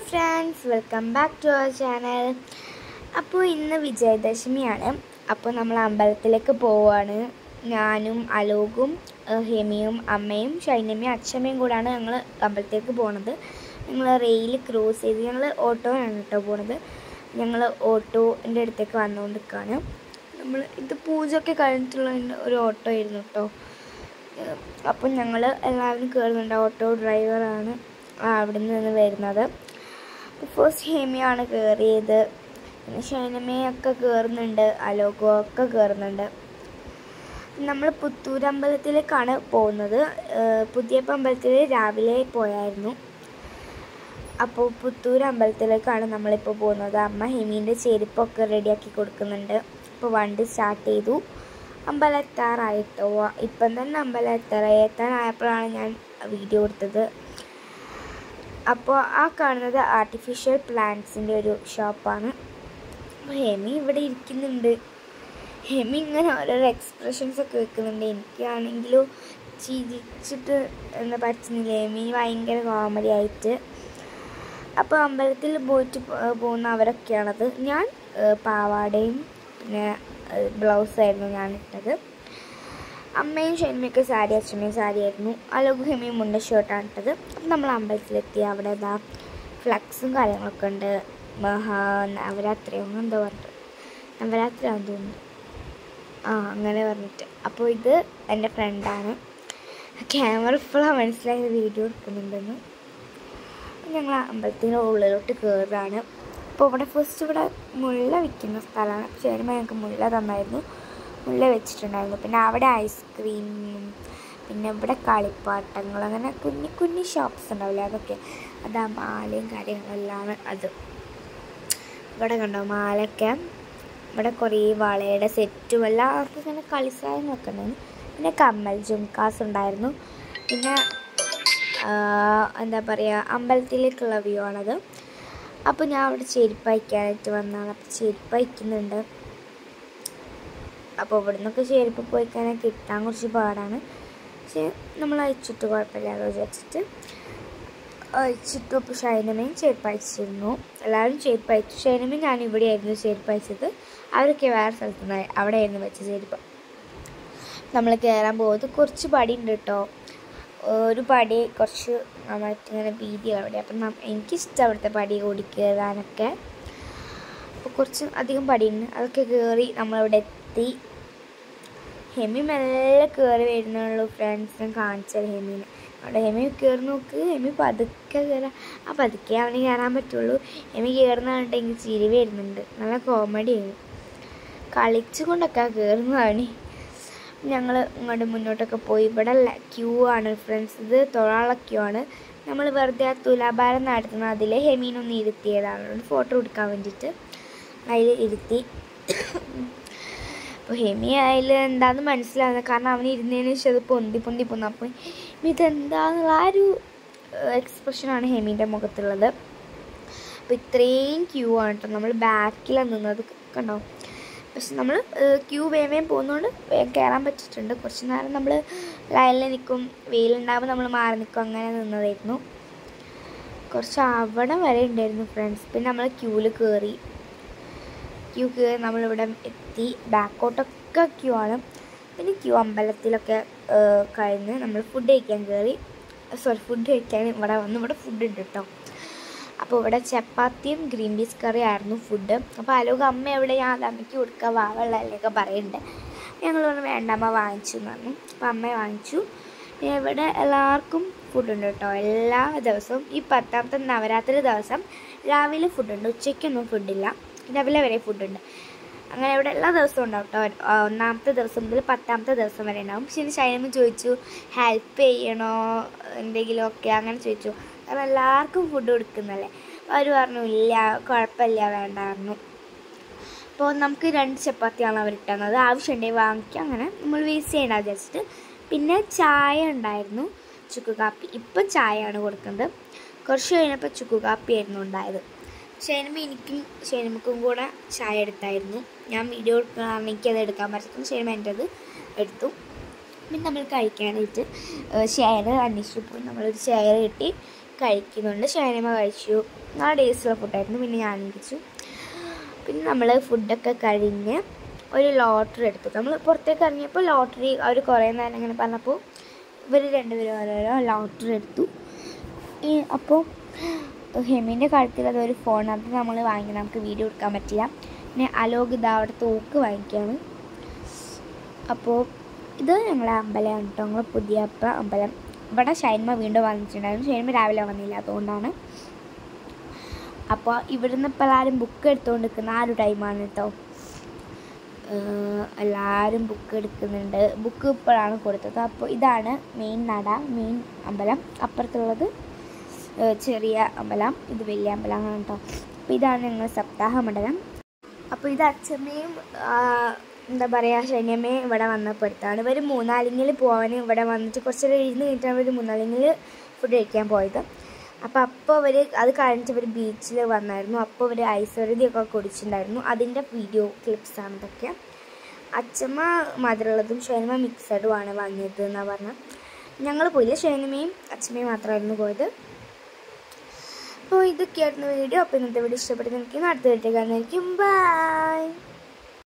friends welcome back to our channel അപ്പോൾ ഇന്ന് വിജയദശമിയാണ് അപ്പോൾ നമ്മൾ അമ്പലത്തിലേക്ക് പോവുകയാണ് ഞാനും അലോകും ഏഹ് ഹെമിയും അമ്മയും ഷൈനമ്മയും അച്ഛമ്മയും കൂടാണ് ഞങ്ങൾ അമ്പലത്തിലേക്ക് പോണത് ഞങ്ങൾ റെയിൽ ക്രോസ് ചെയ്ത് ഞങ്ങൾ ഓട്ടോയാണ് കേട്ടോ പോണത് ഞങ്ങൾ ഓട്ടോൻ്റെ അടുത്തേക്ക് വന്നുകൊണ്ടിരിക്കുകയാണ് നമ്മൾ ഇത് പൂജയൊക്കെ കഴിഞ്ഞിട്ടുള്ള ഒരു ഓട്ടോ ആയിരുന്നു കേട്ടോ അപ്പം ഞങ്ങൾ എല്ലാവരും കയറുന്നുണ്ട് ഓട്ടോ ഡ്രൈവറാണ് അവിടെ നിന്ന് വരുന്നത് ഫസ്റ്റ് ഹേമിയാണ് കയറിയത് പിന്നെ ഷൈനമ്മയൊക്കെ കയറുന്നുണ്ട് അലോകോ ഒക്കെ കയറുന്നുണ്ട് നമ്മൾ പുത്തൂർ അമ്പലത്തിലേക്കാണ് പോകുന്നത് ഏഹ് പുതിയപ്പ അമ്പലത്തിൽ രാവിലെ പോയായിരുന്നു അപ്പോൾ പുത്തൂർ അമ്പലത്തിലേക്കാണ് നമ്മളിപ്പോൾ പോകുന്നത് അമ്മ ഹെമീൻ്റെ ചെരുപ്പൊക്കെ റെഡിയാക്കി കൊടുക്കുന്നുണ്ട് അപ്പോൾ വണ്ടി സ്റ്റാർട്ട് ചെയ്തു അമ്പലം എത്താറായിട്ടോ ഇപ്പം തന്നെ അമ്പലം എത്താറായി എത്താനായപ്പോഴാണ് ഞാൻ വീഡിയോ എടുത്തത് അപ്പോൾ ആ കാണുന്നത് ആർട്ടിഫിഷ്യൽ പ്ലാന്റ്സിൻ്റെ ഒരു ഷോപ്പാണ് അപ്പോൾ ഹെമി ഇവിടെ ഇരിക്കുന്നുണ്ട് ഹെമി ഇങ്ങനെ ഓരോരോ എക്സ്പ്രഷൻസ് ഒക്കെ വെക്കുന്നുണ്ട് എനിക്കാണെങ്കിലും ചിരിച്ചിട്ട് എന്താ പറ്റുന്നില്ല ഹെമി ഭയങ്കര കോമഡി ആയിട്ട് അപ്പോൾ അമ്പലത്തിൽ പോയിട്ട് പോ- പോകുന്ന അവരൊക്കെയാണത് ഞാൻ ഏഹ്, പാവാടയും പിന്നെ ബ്ലൗസായിരുന്നു ഞാൻ ഇട്ടത് അമ്മയും ഷെന്മയൊക്കെ സാരി അച്ഛമ്മയും സാരി ആയിരുന്നു അലോക് ഹെമിയും മുണ്ട ഷർട്ടാണ് ഇട്ടത് അപ്പം നമ്മൾ അമ്പലത്തിലെത്തി അവിടെ ഇതാ ഫ്ലക്സും കാര്യങ്ങളൊക്കെ ഉണ്ട് മഹാ നവരാത്രിയോ അങ്ങനെ എന്തോ പറഞ്ഞിട്ട് നവരാത്രി ആണെന്ന് തോന്നുന്നു ആ അങ്ങനെ പറഞ്ഞിട്ട് അപ്പോൾ ഇത് എൻ്റെ ഫ്രണ്ടാണ് ക്യാമറ ഇപ്പോഴാണ് മനസ്സിലായത് വീഡിയോ എടുക്കുന്നുണ്ടെന്ന് ഞങ്ങൾ അമ്പലത്തിൻ്റെ ഉള്ളിലോട്ട് കയറുകയാണ് അപ്പോൾ ഇവിടെ ഫസ്റ്റ് ഇവിടെ മുല്ല വിൽക്കുന്ന സ്ഥലമാണ് ചേരുമ്പോൾ ഞങ്ങൾക്ക് മുല്ല തന്നായിരുന്നു മുല്ല വെച്ചിട്ടുണ്ടായിരുന്നു പിന്നെ അവിടെ ഐസ്ക്രീമും പിന്നെ ഇവിടെ കളിപ്പാട്ടങ്ങൾ അങ്ങനെ കുഞ്ഞി കുഞ്ഞി ഷോപ്സ് ഉണ്ടാവില്ലേ അതൊക്കെ അതാ മാലയും കാര്യങ്ങളെല്ലാം അത് ഇവിടെ കണ്ടോ മാലയൊക്കെ ഇവിടെ കുറേ വളയുടെ സെറ്റും എല്ലാവർക്കും ഇങ്ങനെ കളിസാധനമൊക്കെ ഉണ്ടായിരുന്നു പിന്നെ കമ്മൽ ജുംകാസ് ഉണ്ടായിരുന്നു പിന്നെ ആ, എന്താ പറയുക അമ്പലത്തിലേക്കുള്ള വ്യൂ ആണത് അപ്പോൾ ഞാൻ അവിടെ ചെരുപ്പ് അയക്കാനായിട്ട് വന്നതാണ് അപ്പോൾ ചെരുപ്പ് അയക്കുന്നുണ്ട് അപ്പോൾ ഇവിടെ നിന്നൊക്കെ ചെരുപ്പ് പോയിക്കാനെ കിട്ടാൻ കുറച്ച് പാടാണ് പക്ഷേ നമ്മൾ അയച്ചിട്ട് കുഴപ്പമില്ലാതെ വിചാരിച്ചിട്ട് അയച്ചിട്ടു അപ്പോൾ ഷൈനമയും ചെരുപ്പ് അയച്ചിരുന്നു എല്ലാവരും ചെരുപ്പ് അയച്ചു ഷൈനമയും ഞാൻ ഇവിടെയായിരുന്നു ചെരുപ്പ് അയച്ചത് അവരൊക്കെ വേറെ സ്ഥലത്ത് നിന്ന് അവിടെയായിരുന്നു വെച്ച ചെരുപ്പ് നമ്മൾ കയറാൻ പോകുന്നത് കുറച്ച് പടി ഉണ്ട് കേട്ടോ ഒരു പടി കുറച്ച് നമ്മളിങ്ങനെ വീതി അവിടെ അപ്പം നം- എനിക്കിഷ്ടം അവിടുത്തെ പടി കൂടി കയറാനൊക്കെ അപ്പോൾ കുറച്ച് അധികം പടിയുണ്ട് അതൊക്കെ കയറി നമ്മളിവിടെ എത്തി ഹെമി മെല്ലെ കയറി വരുന്നുള്ളൂ ഫ്രണ്ട്സിനെ കാണിച്ചത് ഹെമീനെ അവിടെ ഹെമി കയറി നോക്ക് ഹെമി പതുക്കെ കയറാം ആ പതുക്കെ അവന് കയറാൻ പറ്റുള്ളൂ ഹെമി കയറുന്ന കണ്ടിട്ട് എനിക്ക് ചിരി വരുന്നുണ്ട് നല്ല കോമഡിയാണ് കളിച്ചുകൊണ്ടൊക്കെ കയറുന്നതാണ് ഞങ്ങൾ ഇങ്ങോട്ട് മുന്നോട്ടൊക്കെ പോയി ഇവിടെ ക്യൂ ആണ് ഫ്രണ്ട്സ് ഇത് തൊഴാനുള്ള ക്യൂ ആണ് നമ്മൾ വെറുതെ ആ തുലാഭാരം നടത്തുന്ന അതിൽ ഹെമീനൊന്ന് ഇരുത്തിയതാണ് ഒരു ഫോട്ടോ എടുക്കാൻ വേണ്ടിയിട്ട് അതിൽ ഇരുത്തി അപ്പോൾ ഹെമി അതിൽ എന്താണെന്ന് മനസ്സിലാവുന്നത് കാരണം അവൻ ഇരുന്നതിന് ശേഷം അത് പൊന്തി പൊന്തി പോന്നു അപ്പോൾ ഇതെന്താന്നുള്ള ആ ഒരു എക്സ്പ്രഷനാണ് ഹെമീൻ്റെ മുഖത്തുള്ളത് അപ്പോൾ ഇത്രയും ക്യൂ ആണ് കേട്ടോ നമ്മൾ ബാക്കിലാണ് നിന്നത് കണ്ടോ പക്ഷെ നമ്മൾ ക്യൂ വേഗം വേഗം പോകുന്നതുകൊണ്ട് വേഗം കയറാൻ പറ്റിയിട്ടുണ്ട് കുറച്ച് നേരം നമ്മൾ ലൈനിൽ നിൽക്കും വെയിലുണ്ടാകുമ്പോൾ നമ്മൾ മാറി നിൽക്കും അങ്ങനെ നിന്നതായിരുന്നു കുറച്ച് അവിടെ വരെ ഉണ്ടായിരുന്നു ഫ്രണ്ട്സ് പിന്നെ നമ്മൾ ക്യൂവിൽ കയറി ക്യൂ കയറി നമ്മളിവിടെ എത്തി ബാക്കോട്ടൊക്കെ ക്യൂ ആണ് പിന്നെ ക്യൂ അമ്പലത്തിലൊക്കെ ഏഹ്, കഴിഞ്ഞ് നമ്മൾ ഫുഡ് കഴിക്കാൻ കയറി സോറി ഫുഡ് കഴിക്കാൻ ഇവിടെ വന്ന് ഇവിടെ ഫുഡ് ഉണ്ട് കേട്ടോ അപ്പോൾ ഇവിടെ ചപ്പാത്തിയും ഗ്രീൻ പീസ് കറി ആയിരുന്നു ഫുഡ് അപ്പോൾ അലോക അമ്മ എവിടെ ഞാൻ അത് അമ്മയ്ക്ക് കൊടുക്കുക വാവള്ളല്ലേക്ക് പറയുന്നുണ്ട് ഞങ്ങൾ പറഞ്ഞു വേണ്ട അമ്മ വാങ്ങിച്ചു എന്ന് പറഞ്ഞു അപ്പോൾ അമ്മ വാങ്ങിച്ചു പിന്നെ ഇവിടെ എല്ലാവർക്കും ഫുഡുണ്ട് കേട്ടോ എല്ലാ ദിവസവും ഈ പത്താമത്തെ നവരാത്രി ദിവസം രാവിലെ ഫുഡുണ്ട് ഉച്ചയ്ക്കൊന്നും ഫുഡില്ല രാവിലെ വരെ ഫുഡുണ്ട് അങ്ങനെ ഇവിടെ എല്ലാ ദിവസവും ഉണ്ടാവും കേട്ടോ ആ, ഒന്നാമത്തെ ദിവസം മുതൽ പത്താമത്തെ ദിവസം വരെ ഉണ്ടാവും പക്ഷേ ഇനി ഷൈനമ്മ ചോദിച്ചു ഹെൽപ്പ് ചെയ്യണോ എന്തെങ്കിലുമൊക്കെ അങ്ങനെ ചോദിച്ചു കാരണം എല്ലാവർക്കും ഫുഡ് കൊടുക്കുന്നല്ലേ അപ്പോൾ അവർ പറഞ്ഞു ഇല്ല കുഴപ്പമില്ല വേണ്ട പറഞ്ഞു അപ്പോൾ നമുക്ക് രണ്ട് ചപ്പാത്തിയാണ് അവർ ഇട്ടുന്നത് ആവശ്യമുണ്ടെങ്കിൽ വാങ്ങിക്കാം അങ്ങനെ നമ്മൾ വേസ്റ്റ് ചെയ്യണ്ട വിചാരിച്ചിട്ട് പിന്നെ ചായ ഉണ്ടായിരുന്നു ചുക്ക് കാപ്പി ഇപ്പം ചായയാണ് കൊടുക്കുന്നത് കുറച്ച് കഴിഞ്ഞപ്പോൾ ചുക്ക് കാപ്പി ആയിരുന്നു ഉണ്ടായത് ഷൈനമ്മ എനിക്കും ഷൈനമ്മക്കും കൂടെ ചായ എടുത്തായിരുന്നു ഞാൻ വീഡിയോ എടുക്കുന്ന എനിക്കത് എടുക്കാൻ പറ്റും ഷൈനമ്മ എൻ്റെ അത് എടുത്തു പിന്നെ നമ്മൾ കഴിക്കാനായിട്ട് ഷെയർ അന്വേഷിച്ചു പോയി നമ്മളൊരു ഷെയർ കിട്ടി കഴിക്കുന്നുണ്ട് ഷൈനമ്മ കഴിച്ചു നല്ല ടേസ്റ്റുള്ള ഫുഡായിരുന്നു പിന്നെ ഞാൻ കഴിച്ചു പിന്നെ നമ്മൾ ഫുഡൊക്കെ കഴിഞ്ഞ് ഒരു ലോട്ടറി എടുത്തു നമ്മൾ പുറത്തേക്ക് ഇറങ്ങിയപ്പോൾ ലോട്ടറി അവർ കുറേ നേരം ഇങ്ങനെ പറഞ്ഞപ്പോൾ ഇവർ രണ്ടുപേരും ഓരോരോ ലോട്ടറി എടുത്തു ഈ അപ്പോൾ ഹെമിൻ്റെ കഴുത്തിൽ അതൊരു ഫോൺ അത് നമ്മൾ വാങ്ങി നമുക്ക് വീഡിയോ എടുക്കാൻ പറ്റില്ല പിന്നെ അലോക് ഇതാ അവിടെ തോക്ക് വാങ്ങിക്കുകയാണ് അപ്പോൾ ഇത് ഞങ്ങളെ അമ്പലമാണ് കേട്ടോ ഞങ്ങൾ പുതിയപ്പ അമ്പലം ഇവിടെ ഷൈൻമ വീണ്ടും വന്നിട്ടുണ്ടായിരുന്നു ഷൈൻമ രാവിലെ വന്നില്ല അതുകൊണ്ടാണ് അപ്പോൾ ഇവിടുന്ന് ഇപ്പോൾ എല്ലാവരും ബുക്ക് എടുത്തുകൊണ്ട് നിൽക്കുന്ന ആ ഒരു ടൈമാണ് കേട്ടോ ഏഹ് എല്ലാവരും ബുക്ക് എടുക്കുന്നുണ്ട് ബുക്ക് ഇപ്പോഴാണ് കൊടുത്തത് അപ്പോൾ ഇതാണ് മെയിൻ നട മെയിൻ അമ്പലം അപ്പുറത്തുള്ളത് ഏഹ് ചെറിയ അമ്പലം ഇത് വലിയ അമ്പലമാണ് കേട്ടോ അപ്പോൾ ഇതാണ് ഞങ്ങൾ സപ്താഹ മണ്ഡലം അപ്പോൾ ഇത് അച്ഛമ്മയും ആ, എന്താ പറയുക ശനിയമ്മയും ഇവിടെ വന്നപ്പെടുത്താണ് ഇവർ മൂന്നാലിങ്ങിൽ പോകാൻ ഇവിടെ വന്നിട്ട് കുറച്ച് ഇരുന്ന് കഴിഞ്ഞിട്ടാണ് ഇവർ മൂന്നാലിങ്ങിൽ ഫുഡ് കഴിക്കാൻ പോയത് അപ്പോൾ അപ്പോൾ അവർ അത് കഴിഞ്ഞിട്ട് ഇവർ ബീച്ചിൽ വന്നായിരുന്നു അപ്പോൾ അവർ ഐശ്വര്യതയൊക്കെ കുടിച്ചിട്ടുണ്ടായിരുന്നു അതിൻ്റെ വീഡിയോ ക്ലിപ്സാണ് ഇതൊക്കെ അച്ഛമ്മ മധുരമുള്ളതും ഷൈനമ്മ മിക്സഡുമാണ് വാങ്ങിയത് എന്നാണ് പറഞ്ഞത് ഞങ്ങൾ പോയില്ല ഷൈനമ്മയും അച്ഛമ്മയും മാത്രമായിരുന്നു പോയത് അപ്പോൾ ഇതൊക്കെയായിരുന്നു വീഡിയോ അപ്പോൾ ഇന്നത്തെ വീഡിയോ ഇഷ്ടപ്പെടുന്ന എനിക്ക് അടുത്ത വീട്ടിൽ കാണുന്നതായിരിക്കും ബൈ